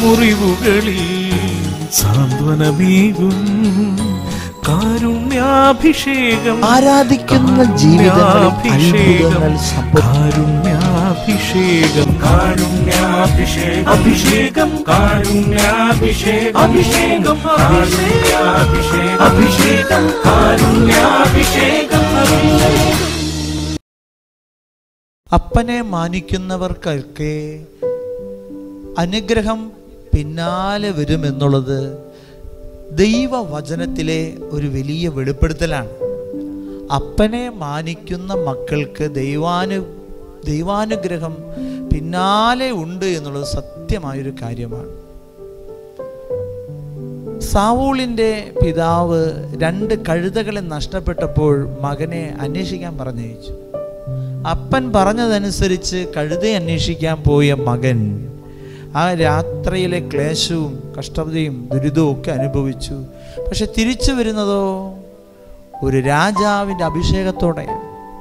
മുറിവുകളിൽ സാന്ത്വനമേകും കാരുണ്യാഭിഷേകം ആരാധിക്കുന്ന ജീവിതങ്ങളിൽ അത്ഭുതങ്ങൾ സംഭവിക്കും കാരുണ്യാഭിഷേകം കാരുണ്യാഭിഷേകം അഭിഷേകം കാരുണ്യാഭിഷേകം അഭിഷേകം കാരുണ്യാഭിഷേകം അഭിഷേകം കാരുണ്യാഭിഷേകം അഭിഷേകം അപ്പനെ മാനിക്കുന്നവർക്കൊക്കെ അനുഗ്രഹം പിന്നാലെ വരുമെന്നുള്ളത് ദൈവവചനത്തിലെ ഒരു വലിയ വെളിപ്പെടുത്തലാണ് അപ്പനെ മാനിക്കുന്ന മക്കൾക്ക് ദൈവാനു ദൈവാനുഗ്രഹം പിന്നാലെ ഉണ്ട് എന്നുള്ളത് സത്യമായൊരു കാര്യമാണ് സാവൂളിൻ്റെ പിതാവ് രണ്ട് കഴുതകളെ നഷ്ടപ്പെട്ടപ്പോൾ മകനെ അന്വേഷിക്കാൻ പറഞ്ഞയച്ചു അപ്പൻ പറഞ്ഞതനുസരിച്ച് കഴുതയെ അന്വേഷിക്കാൻ പോയ മകൻ ആ രാത്രിയിലെ ക്ലേശവും കഷ്ടതയും ദുരിതവും ഒക്കെ അനുഭവിച്ചു പക്ഷെ തിരിച്ചു വരുന്നതോ ഒരു രാജാവിൻ്റെ അഭിഷേകത്തോടെയാണ്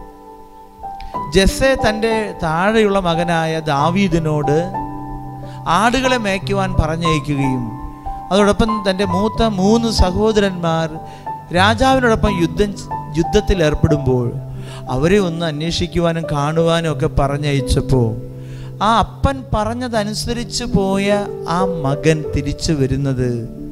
ജെസ്സെ തൻ്റെ താഴെയുള്ള മകനായ ദാവീദിനോട് ആടുകളെ മേയ്ക്കുവാൻ പറഞ്ഞയക്കുകയും അതോടൊപ്പം തൻ്റെ മൂത്ത മൂന്ന് സഹോദരന്മാർ രാജാവിനോടൊപ്പം യുദ്ധം യുദ്ധത്തിൽ ഏർപ്പെടുമ്പോൾ അവരെ ഒന്ന് അന്വേഷിക്കുവാനും കാണുവാനും ഒക്കെ പറഞ്ഞയച്ചപ്പോൾ ആ അപ്പൻ പറഞ്ഞതനുസരിച്ച് പോയ ആ മകൻ തിരിച്ചു വരുന്നത്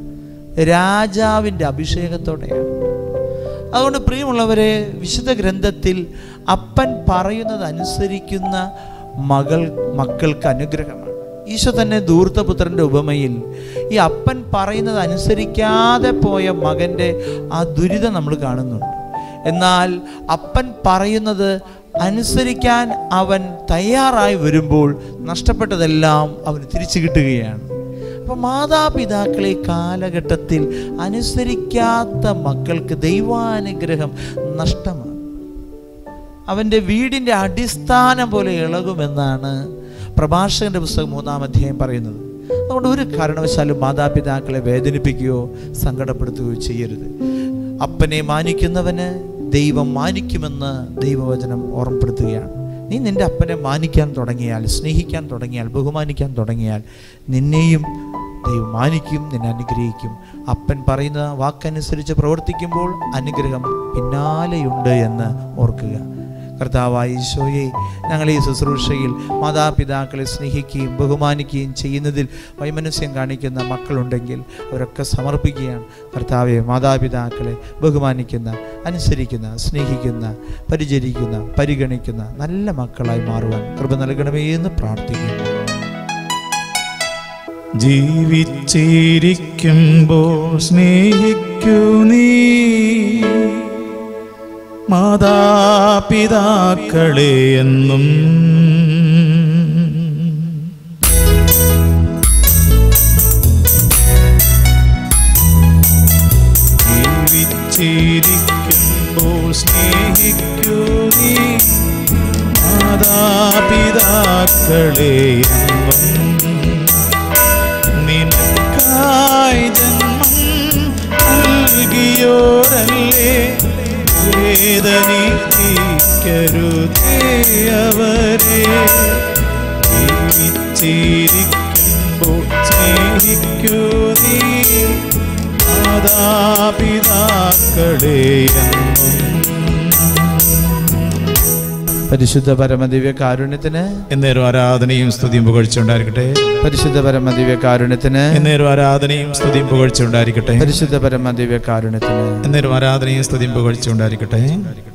രാജാവിൻ്റെ അഭിഷേകത്തോടെയാണ് അതുകൊണ്ട് പ്രിയമുള്ളവരെ വിശുദ്ധ ഗ്രന്ഥത്തിൽ അപ്പൻ പറയുന്നത് അനുസരിക്കുന്ന മകൾ മക്കൾക്ക് അനുഗ്രഹമാണ് ഈശോ തന്നെ ധൂർത്തപുത്രൻ്റെ ഉപമയിൽ ഈ അപ്പൻ പറയുന്നത് അനുസരിക്കാതെ പോയ മകൻ്റെ ആ ദുരിതം നമ്മൾ കാണുന്നുണ്ട് എന്നാൽ അപ്പൻ പറയുന്നത് അനുസരിക്കാൻ അവൻ തയ്യാറായി വരുമ്പോൾ നഷ്ടപ്പെട്ടതെല്ലാം അവന് തിരിച്ചു കിട്ടുകയാണ് അപ്പോൾ മാതാപിതാക്കളെ ഈ കാലഘട്ടത്തിൽ അനുസരിക്കാത്ത മക്കൾക്ക് ദൈവാനുഗ്രഹം നഷ്ടമാണ് അവൻ്റെ വീടിൻ്റെ അടിസ്ഥാനം പോലെ ഇളകുമെന്നാണ് പ്രഭാഷകന്റെ പുസ്തകം മൂന്നാം അധ്യായം പറയുന്നത് അതുകൊണ്ട് ഒരു കാരണവശാലും മാതാപിതാക്കളെ വേദനിപ്പിക്കുകയോ സങ്കടപ്പെടുത്തുകയോ ചെയ്യരുത് അപ്പനെ മാനിക്കുന്നവന് ദൈവം മാനിക്കുമെന്ന് ദൈവവചനം ഓർമ്മപ്പെടുത്തുകയാണ് നീ നിന്റെ അപ്പനെ മാനിക്കാൻ തുടങ്ങിയാൽ സ്നേഹിക്കാൻ തുടങ്ങിയാൽ ബഹുമാനിക്കാൻ തുടങ്ങിയാൽ നിന്നെയും ദൈവം മാനിക്കും നിന്നെ അനുഗ്രഹിക്കും അപ്പൻ പറയുന്ന വാക്കനുസരിച്ച് പ്രവർത്തിക്കുമ്പോൾ അനുഗ്രഹം പിന്നാലെയുണ്ട് എന്ന് ഓർക്കുക കർത്താവായ ഈശോയെ ഞങ്ങൾ ഈ ശുശ്രൂഷയിൽ മാതാപിതാക്കളെ സ്നേഹിക്കുകയും ബഹുമാനിക്കുകയും ചെയ്യുന്നതിൽ വൈമനസ്യം കാണിക്കുന്ന മക്കളുണ്ടെങ്കിൽ അവരൊക്കെ സമർപ്പിക്കുകയാണ് കർത്താവെ മാതാപിതാക്കളെ ബഹുമാനിക്കുന്ന അനുസരിക്കുന്ന സ്നേഹിക്കുന്ന പരിചരിക്കുന്ന പരിഗണിക്കുന്ന നല്ല മക്കളായി മാറുവാൻ കൃപ നൽകണമേ എന്ന് പ്രാർത്ഥിക്കുന്നു ജീവിച്ചിരിക്കുമ്പോൾ സ്നേഹിക്കൂ നീ മാതാപിതാക്കളെ എന്നും ജീവിച്ചിരിക്കുമ്പോൾ സ്നേഹിക്കൂ നീ മാതാപിതാക്കളെ എന്നും നിനക്കായി ജന്മം നൽകിയോരല്ലേ വേദനിക്കരുതേ അവരെ ജീവിച്ചിരിക്കുമ്പോൾ സ്നേഹിക്കൂ നീ മാതാപിതാക്കളെ എന്നും പരിശുദ്ധ പരമദിവ്യ കാരുണ്യത്തിന് എന്നേരം ആരാധനയും സ്തുതിയും പുകഴ്ചയുണ്ടായിരിക്കട്ടെ പരിശുദ്ധ പരമദിവ്യ കാരുണ്യത്തിന് എന്നേരം ആരാധനയും സ്തുതിയും പുകഴ്ചയുണ്ടായിരിക്കട്ടെ പരിശുദ്ധ പരമദിവ്യ കാരുണ്യത്തിന് എന്നേരം ആരാധനയും സ്തുതിയും പുകഴ്ചയുണ്ടായിരിക്കട്ടെ